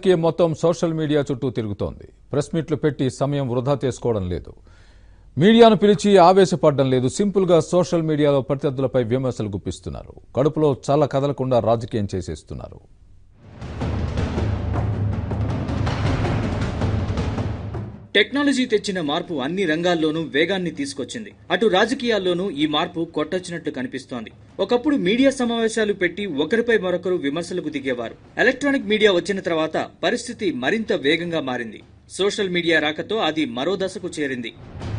రాజకీయం మొత్తం social media చుట్టూ తిరుగుతోంది ప్రెస్ మీట్లు పెట్టి సమయం వృధా చేసుకోవడం లేదు మీడియాను పిలిచి ఆవేశపడడం లేదు సింపుల్ గా సోషల్ మీడియాలో ప్రత్యర్థులపై విమర్శలు గుప్పిస్తున్నారు కడుపులో చాలా కదలకుండా రాజకీయం చేసేస్తున్నారు టెక్నాలజీ తెచ్చిన మార్పు అన్ని రంగాల్లోనూ వేగాన్ని తీసుకొచ్చింది అటు రాజకీయాల్లోనూ ఈ మార్పు కొట్టొచ్చినట్లు కనిపిస్తోంది ఒకప్పుడు మీడియా సమావేశాలు పెట్టి ఒకరిపై మరొకరు విమర్శలకు దిగేవారు ఎలక్ట్రానిక్ మీడియా వచ్చిన తర్వాత పరిస్థితి మరింత వేగంగా మారింది సోషల్ మీడియా రాకతో అది మరో దశకు చేరింది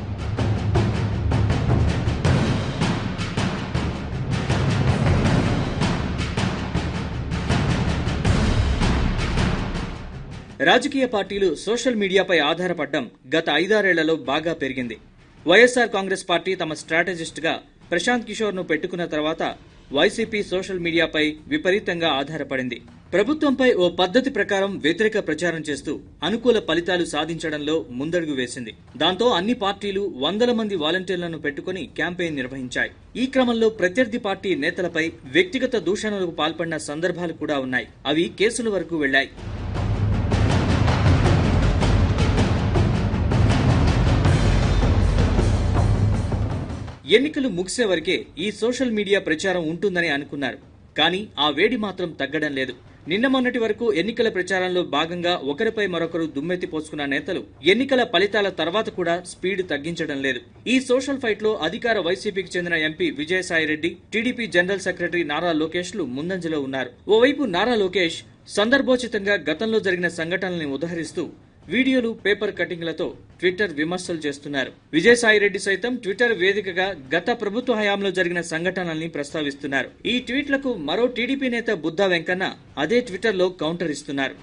రాజకీయ పార్టీలు సోషల్ మీడియాపై ఆధారపడడం గత ఐదారేళ్లలో బాగా పెరిగింది వైఎస్ఆర్ కాంగ్రెస్ పార్టీ తమ స్ట్రాటజిస్ట్ గా ప్రశాంత్ కిషోర్ ను పెట్టుకున్న తర్వాత వైసీపీ సోషల్ మీడియాపై విపరీతంగా ఆధారపడింది ప్రభుత్వంపై ఓ పద్ధతి ప్రకారం వ్యతిరేక ప్రచారం చేస్తూ అనుకూల ఫలితాలు సాధించడంలో ముందడుగు వేసింది దాంతో అన్ని పార్టీలు వందల మంది వాలంటీర్లను పెట్టుకుని క్యాంపెయిన్ నిర్వహించాయి ఈ క్రమంలో ప్రత్యర్థి పార్టీ నేతలపై వ్యక్తిగత దూషణలకు పాల్పడిన సందర్భాలు కూడా ఉన్నాయి అవి కేసుల వరకు వెళ్లాయి ఎన్నికలు ముగిసే వరకే ఈ సోషల్ మీడియా ప్రచారం ఉంటుందని అనుకున్నారు కానీ ఆ వేడి మాత్రం తగ్గడం లేదు నిన్న మొన్నటి వరకు ఎన్నికల ప్రచారంలో భాగంగా ఒకరిపై మరొకరు దుమ్మెత్తి పోసుకున్న నేతలు ఎన్నికల ఫలితాల తర్వాత కూడా స్పీడ్ తగ్గించడం లేదు ఈ సోషల్ ఫైట్ లో అధికార వైసీపీకి చెందిన MP Vijayasai Reddy TDP general secretary Nara Lokesh లు ముందంజలో ఉన్నారు ఓవైపు నారా లోకేష్ సందర్భోచితంగా గతంలో జరిగిన సంఘటనల్ని ఉదహరిస్తూ వీడియోలు పేపర్ కటింగ్లతో ట్విట్టర్ విమర్శలు చేస్తున్నారు విజయసాయిరెడ్డి సైతం ట్విట్టర్ వేదికగా గత ప్రభుత్వ హయాంలో జరిగిన సంఘటనల్ని ప్రస్తావిస్తున్నారు ఈ ట్వీట్లకు మరో టీడీపీ నేత బుద్ధా వెంకన్న అదే ట్విట్టర్లో కౌంటర్ ఇస్తున్నారు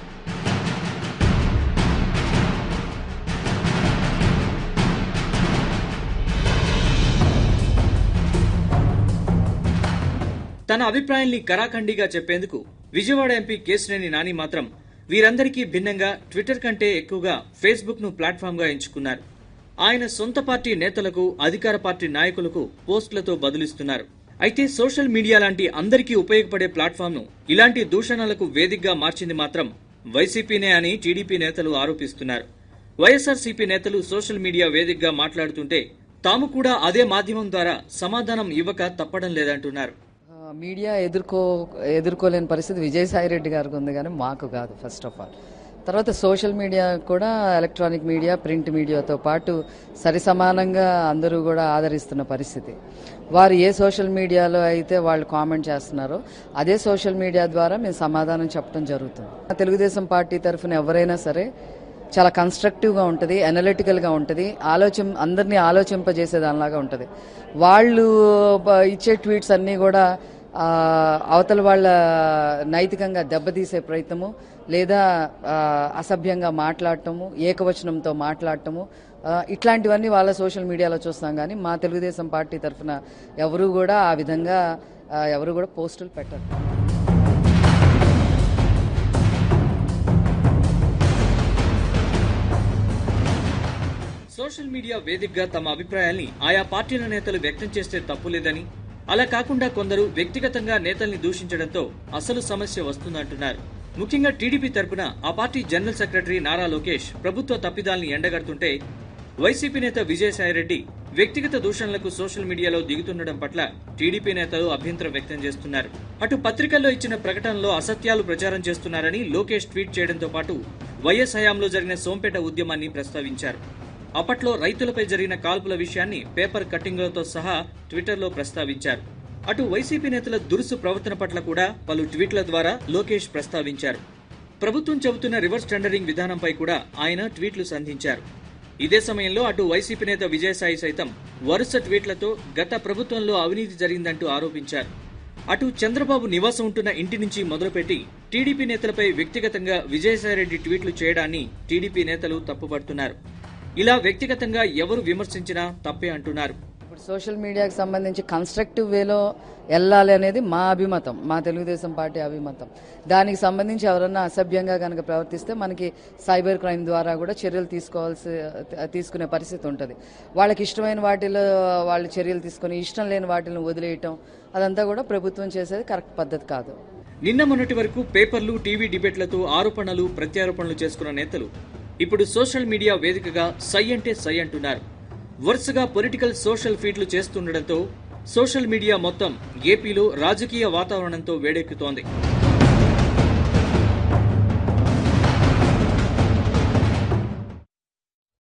తన అభిప్రాయాల్ని కరాఖండిగా చెప్పేందుకు విజయవాడ ఎంపీ కేశినేని నాని మాత్రం వీరందరికీ భిన్నంగా ట్విట్టర్ కంటే ఎక్కువగా ఫేస్బుక్ ను ప్లాట్ఫామ్ గా ఎంచుకున్నారు ఆయన సొంత పార్టీ నేతలకు అధికార పార్టీ నాయకులకు పోస్టులతో బదులిస్తున్నారు అయితే సోషల్ మీడియా లాంటి అందరికీ ఉపయోగపడే ప్లాట్ఫామ్ ను ఇలాంటి దూషణలకు వేదికగా మార్చింది మాత్రం వైసీపీనే అని టీడీపీ నేతలు ఆరోపిస్తున్నారు వైఎస్ఆర్సీపీ నేతలు సోషల్ మీడియా వేదికగా మాట్లాడుతుంటే తాము కూడా అదే మాధ్యమం ద్వారా సమాధానం ఇవ్వక తప్పడం లేదంటున్నారు ఆ, మీడియా ఎదుర్కో ఎదుర్కోలేని పరిస్థితి విజయసాయి రెడ్డి గారికి ఉంది కానీ మాకు కాదు ఫస్ట్ ఆఫ్ ఆల్ తర్వాత సోషల్ మీడియా కూడా ఎలక్ట్రానిక్ మీడియా ప్రింట్ మీడియాతో పాటు సరి సమానంగా అందరూ కూడా ఆదరిస్తున్న పరిస్థితి వారు ఏ సోషల్ మీడియాలో అయితే వాళ్ళు కామెంట్ చేస్తున్నారో అదే సోషల్ మీడియా ద్వారా మేము సమాధానం చెప్పడం జరుగుతుంది తెలుగుదేశం పార్టీ తరఫున ఎవరైనా సరే చాలా కన్స్ట్రక్టివ్గా ఉంటుంది అనలిటికల్గా ఉంటుంది ఆలోచన అందరినీ ఆలోచింపజేసే దానిలాగా ఉంటుంది వాళ్ళు బ- ఇచ్చే ట్వీట్స్ అన్నీ కూడా ఆ, అవతల వాళ్ళ నైతికంగా దెబ్బతీసే ప్రయత్నము లేదా ఆ, అసభ్యంగా మాట్లాడటము ఏకవచనంతో మాట్లాడటము ఆ, ఇట్లాంటివన్నీ వాళ్ళ సోషల్ మీడియాలో చూస్తాం కానీ మా తెలుగుదేశం పార్టీ తరఫున ఎవరు కూడా ఆ విధంగా ఆ, ఎవరు కూడా పోస్టులు పెట్టరు సోషల్ మీడియా వేదికగా తమ అభిప్రాయాల్ని ఆయా పార్టీల నేతలు వ్యక్తం చేస్తే తప్పులేదని అలా కాకుండా కొందరు వ్యక్తిగతంగా నేతల్ని దూషించడంతో అసలు సమస్య వస్తుందంటున్నారు ముఖ్యంగా టీడీపీ తరపున ఆ party general secretary Nara Lokesh ప్రభుత్వ తప్పిదాల్ని ఎండగడుతుంటే వైసీపీ నేత విజయసాయిరెడ్డి వ్యక్తిగత దూషణలకు సోషల్ మీడియాలో దిగుతుండడం పట్ల టీడీపీ నేతలు అభ్యంతరం వ్యక్తం చేస్తున్నారు అటు పత్రికల్లో ఇచ్చిన ప్రకటనలో అసత్యాలు ప్రచారం చేస్తున్నారని లోకేష్ ట్వీట్ చేయడంతో పాటు వైఎస్ హయాంలో జరిగిన సోంపేట ఉద్యమాన్ని ప్రస్తావించారు అప్పట్లో రైతులపై జరిగిన కాల్పుల విషయాన్ని పేపర్ కట్టింగులతో సహా ట్విట్టర్లో ప్రస్తావించారు అటు వైసీపీ నేతల దురుసు ప్రవర్తన పట్ల కూడా పలు ట్వీట్ల ద్వారా లోకేష్ ప్రస్తావించారు ప్రభుత్వం చెబుతున్న రివర్స్ టెండరింగ్ విధానంపై కూడా ఆయన ట్వీట్లు సంధించారు ఇదే సమయంలో అటు వైసీపీ నేత విజయసాయి సైతం వరుస ట్వీట్లతో గత ప్రభుత్వంలో అవినీతి జరిగిందంటూ ఆరోపించారు అటు చంద్రబాబు నివాసం ఉంటున్న ఇంటి నుంచి మొదలుపెట్టి టీడీపీ నేతలపై వ్యక్తిగతంగా విజయసాయిరెడ్డి ట్వీట్లు చేయడాన్ని టీడీపీ నేతలు తప్పుపడుతున్నారు ఇలా వ్యక్తిగతంగా ఎవరు విమర్శించినా తప్పే అంటున్నారు ఇప్పుడు సోషల్ మీడియాకి సంబంధించి కన్స్ట్రక్టివ్ వేలో వెళ్ళాలి అనేది మా అభిమతం మా తెలుగుదేశం పార్టీ అభిమతం దానికి సంబంధించి ఎవరన్నా అసభ్యంగా కనుక ప్రవర్తిస్తే మనకి సైబర్ క్రైమ్ ద్వారా కూడా చర్యలు తీసుకోవాల్సి తీసుకునే పరిస్థితి ఉంటుంది వాళ్ళకి ఇష్టమైన వాటిలో వాళ్ళు చర్యలు తీసుకొని ఇష్టం లేని వాటిని వదిలేయటం అదంతా కూడా ప్రభుత్వం చేసేది కరెక్ట్ పద్ధతి కాదు నిన్న మొన్నటి వరకు పేపర్లు టీవీ డిబేట్లతో ఆరోపణలు ప్రత్యారోపణలు చేసుకున్న నేతలు ఇప్పుడు సోషల్ మీడియా వేదికగా సై అంటే సై అంటున్నారు వరుసగా పొలిటికల్ సోషల్ ఫీడ్లు చేస్తుండటంతో సోషల్ మీడియా మొత్తం ఏపీలో రాజకీయ వాతావరణంతో వేడెక్కుతోంది